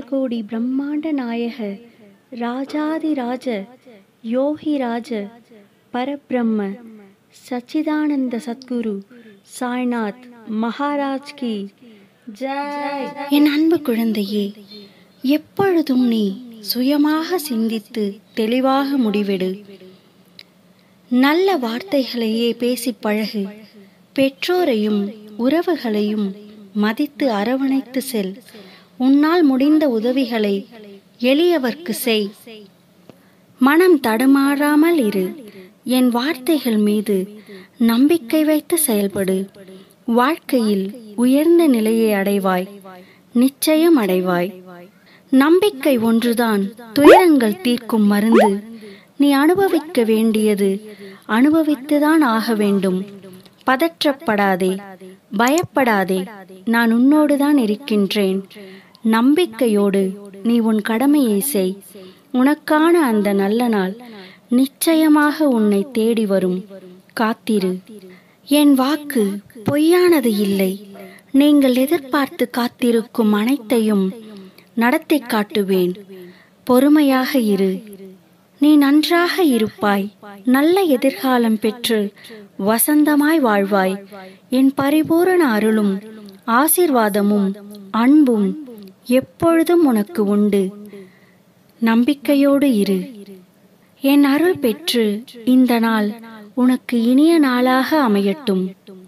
அண்டகோடி பிரம்மாண்ட நாயக ராஜாதிராஜ யோகிராஜ பரபிரம்ம சச்சிதானந்த சத்குரு சாய்நாத் மகாராஜ் கி ஜெய் என் அன்பு குழந்தையே எப்பொழுதும் நீ சுயமாக சிந்தித்து தெளிவாக முடிவெடு நல்ல வார்த்தைகளையே பேசி பழகு பெற்றோரையும் உறவுகளையும் மதித்து அரவணைத்து செல் உன்னால் முடிந்த உதவிகளை எளியவர்க்கு செய் மனம் தடுமாறாமல் இரு என் வார்த்தைகள் மீது நம்பிக்கை வைத்து செயல்படு வாழ்க்கையில் உயர்ந்த நிலையை அடைவாய் நிச்சயம் அடைவாய் நம்பிக்கை ஒன்றுதான் துயரங்கள் தீர்க்கும் மருந்து நீ அனுபவிக்க வேண்டியது அனுபவித்துதான் ஆக வேண்டும் பதற்றப்படாதே பயப்படாதே நான் உன்னோடுதான் இருக்கின்றேன் நம்பிக்கையோடு நீ உன் கடமையை செய் உனக்கான அந்த நல்ல நாள் நிச்சயமாக உன்னை தேடி வரும் காத்திரு என் வாக்கு பொய்யானது இல்லை நீங்கள் எதிர்பார்த்து காத்திருக்கும் அனைத்தையும் நடத்தி காட்டுவேன் பொறுமையாக இரு நீ நன்றாக இருப்பாய் நல்ல எதிர்காலம் பெற்று வசந்தமாய் வாழ்வாய் என் பரிபூரண அருளும் ஆசீர்வாதமும் அன்பும் எப்பொழுதும் உனக்கு உண்டு நம்பிக்கையோடு இரு என் அருள் பெற்று இந்த நாள் உனக்கு இனிய நாளாக அமையட்டும்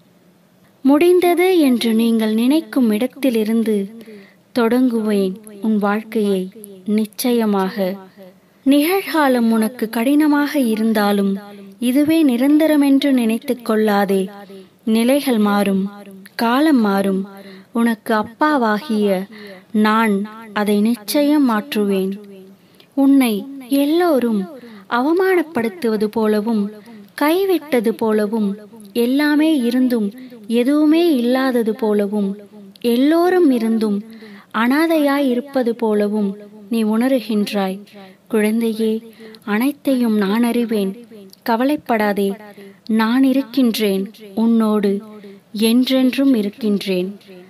முடிந்தது என்று நீங்கள் நினைக்கும் இடத்திலிருந்து தொடங்குவேன் உன் வாழ்க்கையை நிச்சயமாக நிகழ்காலம் உனக்கு கடினமாக இருந்தாலும் இதுவே நிரந்தரமென்று நினைத்துக் கொள்ளாதே நிலைகள் மாறும் காலம் மாறும் உனக்கு அப்பாவாகிய நான் அதை நிச்சயம் மாற்றுவேன் உன்னை எல்லோரும் அவமானப்படுத்துவது போலவும் கைவிட்டது போலவும் எல்லாமே இருந்தும் எதுவுமே இல்லாதது போலவும் எல்லோரும் இருந்தும் அனாதையாய் இருப்பது போலவும் நீ உணருகின்றாய் குழந்தையே அனைத்தையும் நான் அறிவேன் கவலைப்படாதே நான் இருக்கின்றேன் உன்னோடு என்றென்றும் இருக்கின்றேன்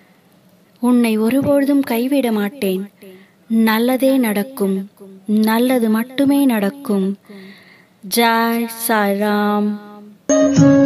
உன்னை ஒருபொழுதும் கைவிட மாட்டேன் நல்லதே நடக்கும் நல்லது மட்டுமே நடக்கும் ஜாய் சாய்ராம்